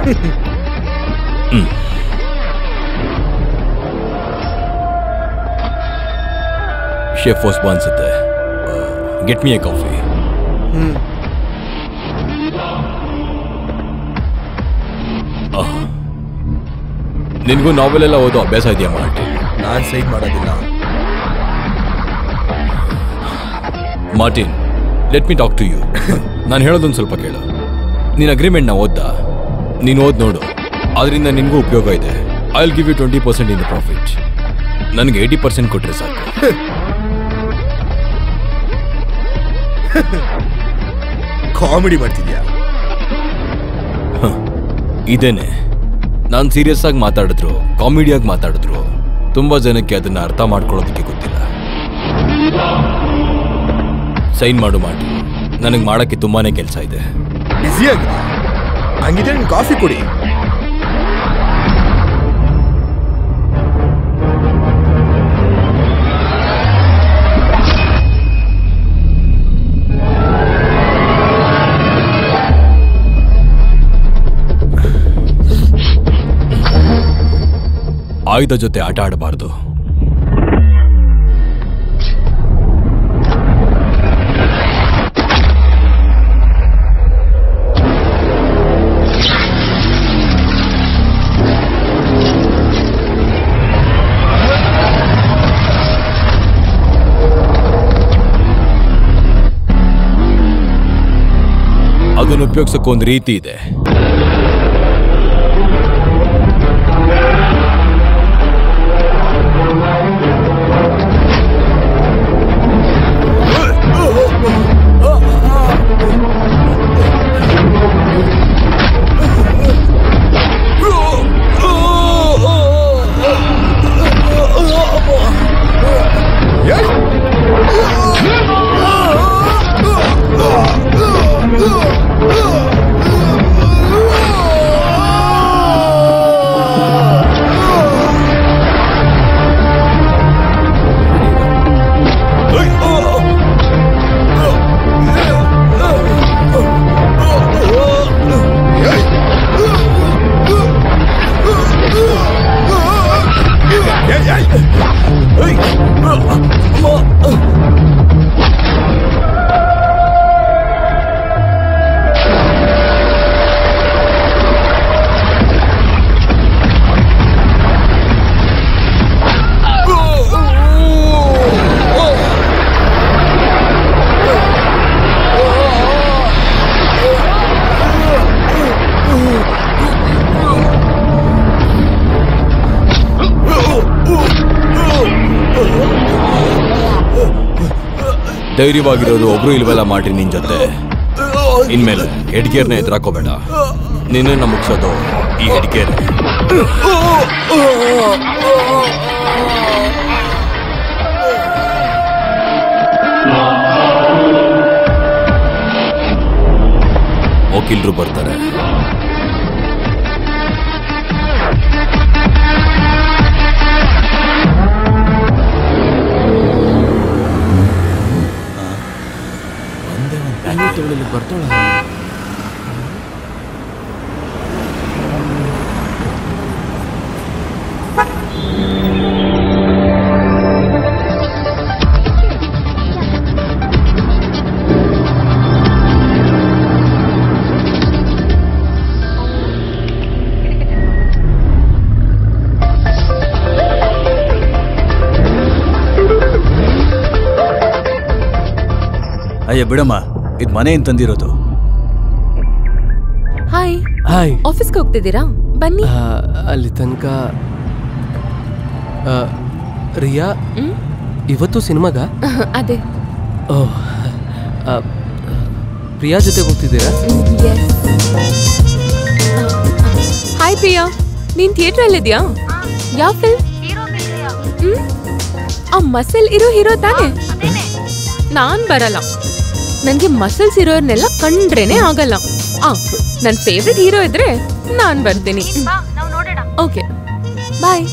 Chef ವಾಸ್ಬಾ ಅನ್ಸುತ್ತೆ get me a coffee ನಿನಗೂ ನಾವೆಲ್ ಎಲ್ಲ ಓದೋ ಅಭ್ಯಾಸ ಇದೆಯಾ ಮಾರ್ಟಿನ್ ನಾನು ಸೈಡ್ ಮಾಡೋದಿಲ್ಲ Martin let me talk to you ನಾನು ಹೇಳೋದೊಂದು ಸ್ವಲ್ಪ ಕೇಳು ನೀನು ಅಗ್ರಿಮೆಂಟ್ನ ಓದ್ದಾ ನೀನು ಓದ್ ನೋಡು ಅದರಿಂದ ನಿನಗೂ ಉಪಯೋಗ ಇದೆ I will give you twenty percent in the profit ನನಗೆ ಏಯ್ಟಿ ಪರ್ಸೆಂಟ್ ಕೊಟ್ಟರೆ ಸಾಕು ಕಾಮಿಡಿ ಮಾಡ್ತಿದ್ಯಾ ಇದೇನೆ ನಾನು ಸೀರಿಯಸ್ ಆಗಿ ಮಾತಾಡಿದ್ರು ಕಾಮಿಡಿಯಾಗಿ ಮಾತಾಡಿದ್ರು ತುಂಬಾ ಜನಕ್ಕೆ ಅದನ್ನ ಅರ್ಥ ಮಾಡ್ಕೊಳ್ಳೋದಕ್ಕೆ ಗೊತ್ತಿಲ್ಲ ಸೈನ್ ಮಾಡು ಮಾಡಿ ನನಗೆ ಮಾಡಕ್ಕೆ ತುಂಬಾನೇ ಕೆಲಸ ಇದೆ ಬ್ಯುಸಿಯಾಗಿ ಹಂಗಿದ್ರೆ ನೀನು ಕಾಫಿ ಕುಡಿ ಆಯುಧ ಜೊತೆ ಆಟ ಆಡಬಾರ್ದು ಅದನ್ನು ಉಪಯೋಗಿಸೋಕೆ ಒಂದು ರೀತಿ ಇದೆ ಧೈರ್ಯವಾಗಿರೋದು ಒಬ್ರು ಇಲ್ವಲ್ಲ ಮಾಡಿ ನಿನ್ ಜೊತೆ ಇನ್ಮೇಲೆ ಹೆಡ್ಗೇರ್ನ ಎದುರಾಕೋಬೇಡ ನಿನ್ನ ಮುಗಿಸೋದು ಈ ಹೆಡ್ಗೇರ್ ವಕೀಲರು ಬರ್ತಾರೆ ಬರ್ತಾಳ ಅಯ್ಯ ಬಿಡಮ್ಮ ಇದು ಮನೆಯಿಂದ ತಂದಿರೋದು ಹಾಯ್ ಹಾಯ್ ಆಫೀಸ್ಗೆ ಹೋಗ್ತಿದ್ದೀರಾ ಬನ್ನಿ ಆ, ಅಲ್ಲಿ ತನಕ ಆ, ರಿಯಾ ಹ್ಮ್? ಇವತ್ತು ಸಿನಿಮಾಗ ಅದೇ ಓಹ್ ಆ, ಪ್ರಿಯಾ ಜೊತೆ ಹೋಗ್ತಿದ್ದೀರಾ ಹಾಯ್ ಪ್ರಿಯಾ ನೀನ್ ಥಿಯೇಟರ್ ಅಲ್ಲಿದ್ಯಾ ಯಾವ ಫಿಲ್ಮ್ ಹ್ಮ್ ಆ ಮಸಲ್ ಇರೋ ಹೀರೋ ತಾನೆ ನಾನ್ ಬರಲ್ಲ ನನ್ಗೆ ಮಸಲ್ಸ್ ಇರೋರ್ನೆಲ್ಲ ಕಂಡ್ರೇನೆ ಆಗಲ್ಲ ಆ ನನ್ ಫೇವ್ರೆಟ್ ಹೀರೋ ಇದ್ರೆ ನಾನ್ ಬರ್ತೀನಿ ಓಕೆ ಬಾಯ್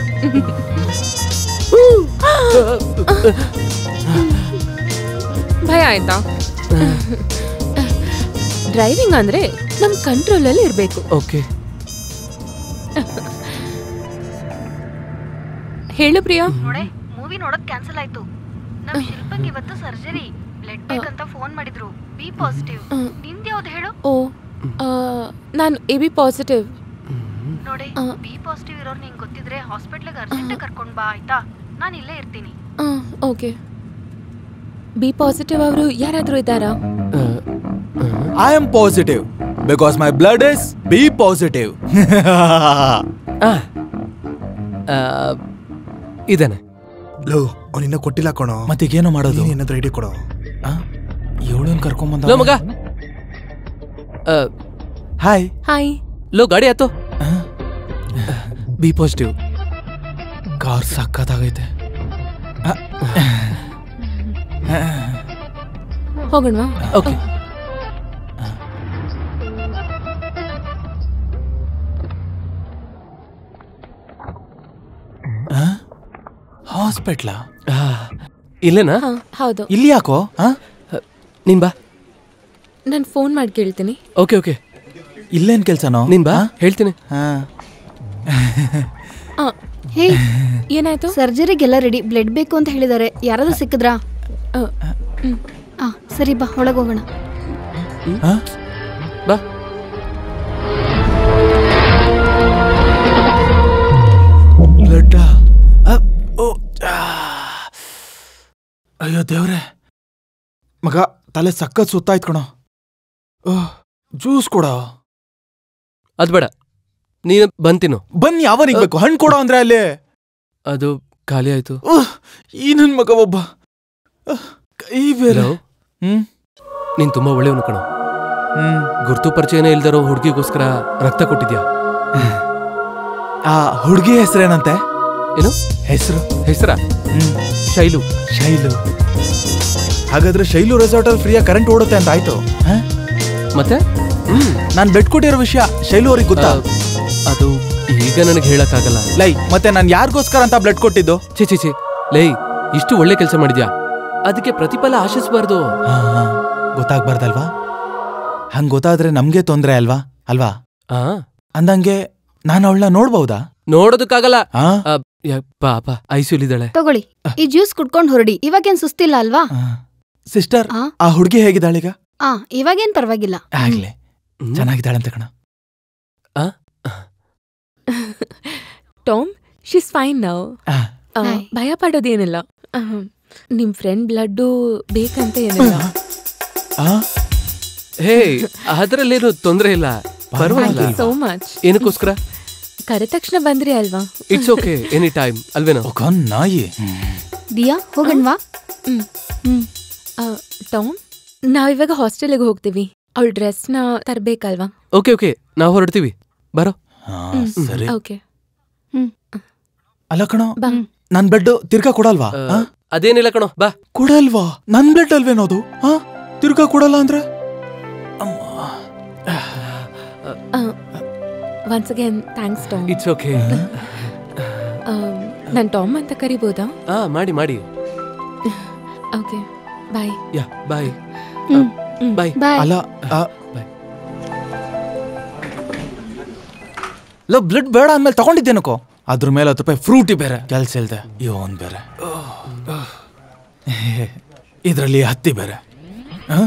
ಭಯ ಆಯ್ತಾ ಡ್ರೈವಿಂಗ್ ಅಂದ್ರೆ ನಮ್ ಕಂಟ್ರೋಲ್ ಅಲ್ಲಿ ಇರ್ಬೇಕು ಓಕೆ ಹೇಳು ಪ್ರಿಯಾ ನೋಡೆ ಮೂವಿ ನೋಡೋದ್ ಕ್ಯಾನ್ಸಲ್ ಆಯ್ತು ನಮ್ ಶಿಲ್ಪಂಗ್ ಇವತ್ತು ಸರ್ಜರಿ ಬ್ಲಡ್ ಬೇಕಂತ ಫೋನ್ ಮಾಡಿದ್ರು ಬಿ ಪಾಸಿಟಿವ್ ಹ್ಮ್. ನಿಂದ್ ಯಾವ್ದು ಹೇಳು ಓ ನಾನು ಎ ಬಿ ಪಾಸಿಟಿವ್ ನೋಡಿ ಆ. ಬಿ ಪಾಸಿಟಿವ್ ಇರೋರ್ ನಿಂಗ್ ಗೊತ್ತಿದ್ರೆ ಹಾಸ್ಪಿಟ್ಲಿಗೆ ಅರ್ಜೆಂಟ್ ಕರ್ಕೊಂಡ್ ಬಾ ಆಯ್ತಾ ನಾನ್ ಇಲ್ಲೇ ಇರ್ತೀನಿ ಓಕೆ ಬಿ ಪಾಸಿಟಿವ್ ಅವರು ಯಾರಾದರೂ ಇದ್ದಾರಾ I am positive because my blood is B positive ಇದ್ದಾನೆ ಲೋ ಅವನಿನ್ನ ಕೊಟ್ಟಿಲ್ಲ ಕಣೋ ಮತ್ತೀಗೇನು ಮಾಡೋದು ನೀನ್ ಏನಾದ್ರು ಐಡಿಯಾ ಕೊಡೋ ಇವಳನ್ ಕರ್ಕೊಂಬಂದ ಲೋ ಮಗ ಆ, ಹಾಯ್ ಹಾಯ್ ಲೋ ಗಾಡಿ ಆಯ್ತು ಬಿ ಪಾಸಿಟಿವ್ ಕಾರ್ ಸಕ್ಕತ್ತಾಗೈತೆ ಹೋಗೋಣವಾ ಓಕೆ ಹಾಸ್ಪಿಟ್ಲಾ ಇಲ್ಲೇನಾ ಹಾ ಹೌದು ಇಲ್ಲಿ ಯಾಕೋ ಆ? ನೀನ್ ಬಾ ನಾನು ಫೋನ್ ಮಾಡಿ ಕೇಳ್ತೀನಿ ಓಕೆ ಓಕೆ ಇಲ್ಲೇನ್ ಕೆಲ್ಸನೋ ನೀನ್ ಬಾ ಹೇಳ್ತೀನಿ ಹಾ ಆ, ಹೇ ಏನಾಯ್ತು ಸರ್ಜರಿಗೆಲ್ಲ ರೆಡಿ ಬ್ಲಡ್ ಬೇಕು ಅಂತ ಹೇಳಿದಾರೆ ಯಾರಾದ್ರೂ ಸಿಕ್ಕಿದ್ರಾ ಆ, ಹ್ಮ್. ಆ ಸರಿ ಬಾ ಒಳಗೋಗೋಣ ಆ? ಬಾ ಬ್ಲಡ್ ಓ ಆ. ಅಯ್ಯೋ ದೇವ್ರೆ ಮಗ ತಲೆ ಸಕ್ಕತ್ ಸುತ್ತಾಯ್ತು ಕಣೋ ಓಹ್, ಜ್ಯೂಸ್ ಕೊಡೋ ಅದ್ ಬೇಡ ನೀನು ಬಂತಿನು ಬನ್ನಿ ಯಾವನಿಗೆ ಬೇಕು ಹಣ್ಣು ಕೊಡೋ ಅಂದ್ರೆ ಅಲ್ಲಿ ಅದು ಖಾಲಿ ಆಯ್ತು ಉಹ್, ಈ ನನ್ ಮಗ ಒಬ್ಬ ಉಹ್, ಕೈ ಬೇರೆ ಲೋ, ಹ್ಮ್ ನೀನ್ ತುಂಬಾ ಒಳ್ಳೆಯವನು ಕಣೋ ಹ್ಮ್ ಗುರ್ತು ಪರಿಚಯನೇ ಇಲ್ದಿರೋ ಹುಡುಗಿಗೋಸ್ಕರ ರಕ್ತ ಕೊಟ್ಟಿದ್ಯಾ ಆ ಹುಡುಗಿ ಹೆಸರೇನಂತೆ ಏನು ಹೆಸರು ಹೆಸರ ಹ್ಮ್ ಶೈಲು ಶೈಲು ಹಾಗಾದ್ರೆ ಶೈಲು ರೆಸಾರ್ಟ್ ಅಲ್ಲಿ ಫ್ರೀಯಾಗಿ ಕರೆಂಟ್ ಓಡುತ್ತೆ ಅಂತ ಆಯ್ತು ಹ? ಮತ್ತೆ ಹ್ಮ್ ನಾನ್ ಬೆಡ್ ಕೊಟ್ಟಿರೋ ವಿಷಯ ಶೈಲು ಅವ್ರಿಗೆ ಗೊತ್ತಾ ಆ, ಅದು ಈಗ ನನಗೆ ಹೇಳಕ್ಕಾಗಲ್ಲ ಲೈ ಮತ್ತೆ ನಾನ್ ಯಾರಿಗೋಸ್ಕರ ಅಂತ ಬ್ಲಡ್ ಕೊಟ್ಟಿದ್ದು ಛೇ ಛೇ ಛೇ ಲೇ ಇಷ್ಟು ಒಳ್ಳೆ ಕೆಲಸ ಮಾಡಿದ್ಯಾ ಅದಕ್ಕೆ ಪ್ರತಿಫಲ ಆಶಿಸಬಾರ್ದು ಹಾ, ಹಾ. ಗೊತ್ತಾಗ್ಬಾರ್ದಲ್ವಾ ಹಂಗ್ ಗೊತ್ತಾದ್ರೆ ನಮ್ಗೆ ತೊಂದ್ರೆ ಅಲ್ವಾ ಅಲ್ವಾ ಆ ಅಂದಂಗೆ ನಾನು ಅವಳನ್ನ ನೋಡ್ಬಹುದಾ ನೋಡೋದಕ್ಕಾಗಲ್ಲ ಆ? ಆ, ಯಾ, ಪಾಪ ಐಸಿಯುಲಿದ್ದಾಳೆ ತಗೊಳ್ಳಿ ಈ ಜ್ಯೂಸ್ ಕುಡ್ಕೊಂಡು ಹೊರಡಿ ಇವಾಗೇನ್ ಸುಸ್ತಿಲ್ಲ ಅಲ್ವಾ ಆ. ಸಿಸ್ಟರ್ ಆ? ಆ ಹುಡುಗಿ ಹೇಗಿದ್ದಾಳೀಗ ಆ ಇವಾಗೇನ್ ಪರವಾಗಿಲ್ಲ ಆಗ್ಲಿ ಚೆನ್ನಾಗಿದ್ದಾಳಂತೆ ಕಣ ಟಾಮ್ ಶಿಸ್ ಫೈನ್ ನಾವು ಆ. Hi. ಭಯ ಪಡೋದೇನಿಲ್ಲ ಅಹಂ. ನಿಮ್ ಫ್ರೆಂಡ್ ಬ್ಲಡ್ಡು ಬೇಕಂತ ಏನಿಲ್ಲ ಆ? ಹೇ ಅದ್ರಲ್ಲೇನು ತೊಂದ್ರೆ ಇಲ್ಲ ಥ್ಯಾಂಕ್ ಪರವಾಗಿಲ್ಲ ಯು ಸೋ ಮಚ್ ಏನಕ್ಕೋಸ್ಕರ ಕರೆದ ತಕ್ಷಣ ಬಂದ್ರಿ ಅಲ್ವಾ ಇಟ್ಸ್ ಓಕೆ ಎನಿ ಟೈಮ್ ಅಲ್ವೇನೋ ಒಗ ನಾಯಿ ದಿಯಾ ಹೋಗಣ್ವಾ ಹ್ಮ್ ಹ್ಮ್ ಆ, ಟಾಮ್ ನಾವಿವಾಗ ಹಾಸ್ಟೆಲ್ಗೆ ಹೋಗ್ತೀವಿ ಅವಳ ಡ್ರೆಸ್ನ ತರ್ಬೇಕಲ್ವಾ ಓಕೆ ಓಕೆ ನಾವು ಹೊರಡ್ತೀವಿ ಬರೋ ಆ, ಸರಿ ಓಕೆ ಅಲ್ಲ ಕಣೋ ಬಾ ನನ್ ಬೆಡ್ ತಿರ್ಗಾ ಕೊಡಲ್ವಾ ಆ, ಆ? ಅದೇನಿಲ್ಲ ಕಣೋ ಬಾ ಕೊಡಲ್ವಾ ನನ್ ಬ್ಲಡ್ ಅಲ್ವೇನೋದು ಹಾ ತಿರ್ಗಾ ಕೊಡಲ್ಲ ಅಂದ್ರೆ once again thanks Tom it's okay ನಾನು ಟಾಮ್ ಅಂತ ಕರಿಬೋದಾ ಹಾ ಮಾಡಿ ಮಾಡಿ ಓಕೆ ಬಾಯ್ ಯಾ ಬಾಯ್ ಹ್ಮ್ ಬಾಯ್ ಬಾಯ್ ಅಲ್ಲ ಆ, ಬಾಯ್ ಲೋ ಬ್ಲಡ್ ಬೇಡ ಅಂದ್ಮೇಲೆ ತಗೊಂಡಿದ್ದೇನಕೋ ಅದ್ರ ಮೇಲೆ ಹತ್ತು ರೂಪಾಯಿ ಫ್ರೂಟಿ ಬೇರೆ ಕೆಲ್ಸ ಇಲ್ದೆ ಇವನ್ ಬೇರೆ ಇದರಲ್ಲಿ ಹತ್ತಿ ಬೇರೆ ಆ?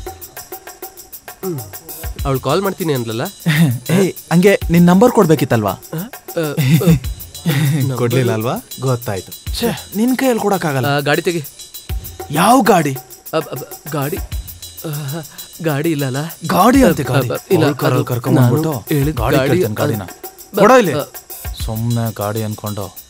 ಅವಳು ಕಾಲ್ ಮಾಡ್ತೀನಿ ಅನ್ಲಲ್ಲ ಏಯ್ ಹಂಗೆ ನಿನ್ ನಂಬರ್ ಕೊಡ್ಬೇಕಿತ್ತಲ್ವಾ ಆ, ಆ, ಕೊಡ್ಲಿಲ್ಲ ಅಲ್ವಾ ಗೊತ್ತಾಯ್ತು ಛೇ ನಿನ್ ಕೈಯಲ್ಲಿ ಕೊಡಕ್ಕಾಗಲ್ಲ ಆ, ಗಾಡಿ ತೆಗಿ ಯಾವ ಗಾಡಿ ಅಬ್- ಅಬ್- ಗಾಡಿ ಆ, ಗಾಡಿ ಇಲ್ಲಲ್ಲ ಗಾಡಿ ಅಂತೆ ಗಾಡಿ ಅಬ್ಬ, ಇಲ್ಲ, ಕಾರಲ್ಲಿ ಅದು ಕರ್ಕೊಂಡ್ಬಂದ್ಬಿಟ್ಟು ನಾನು ಹೇಳಿದ್ ಗಾಡಿ ಗಾಡಿ ಕೇಳ್ತಾನೆ ಗಾಡಿನ ಬ- ಕೊಡೋ ಇಲ್ಲಿ ಅ- ಸುಮ್ನೆ ಗಾಡಿ ಅನ್ಕೊಂಡು